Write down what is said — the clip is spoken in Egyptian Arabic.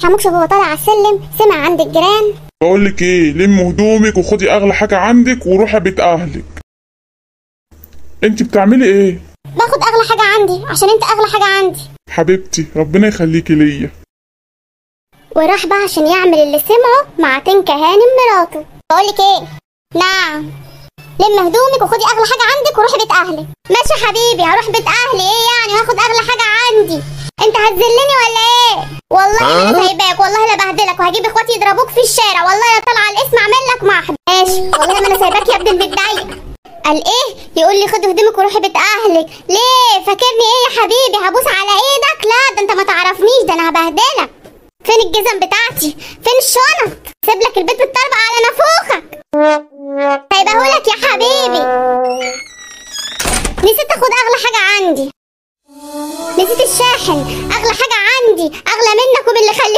حموكش وهو طالع على السلم سمع عند الجيران بقول لك ايه لم هدومك وخدي اغلى حاجه عندك وروحي بيت اهلك انت بتعملي ايه باخد اغلى حاجه عندي عشان انت اغلى حاجه عندي حبيبتي ربنا يخليكي ليا وراح بقى عشان يعمل اللي سمعه مع تنكة هانم مراته بقولك ايه نعم لم هدومك وخدي اغلى حاجه عندك وروحي بيت اهلك ماشي يا حبيبي هروح بيت اهلي ايه يعني هاخد اغلى حاجه عندي انت هتذلني ولا ايه والله ما انا سايباك والله لا بهدلك وهجيب اخواتي يضربوك في الشارع والله لا طالعه الاسم اعمل لك محض ماشي والله ما انا سايباك يا ابن المتضايق قال ايه يقول لي خدي هدومك وروحي بيت اهلك ليه فاكرني ايه يا حبيبي هبوس على ايدك لا ده انت ما تعرفنيش ده انا هبهدلك فين الجزم بتاعتي فين الشنط سيب لك البيت بالطربة على نافوخك هيبهولك يا حبيبي نسيت اخد اغلى حاجة عندي نسيت الشاحن اغلى حاجة عندي اغلى منك ومن اللي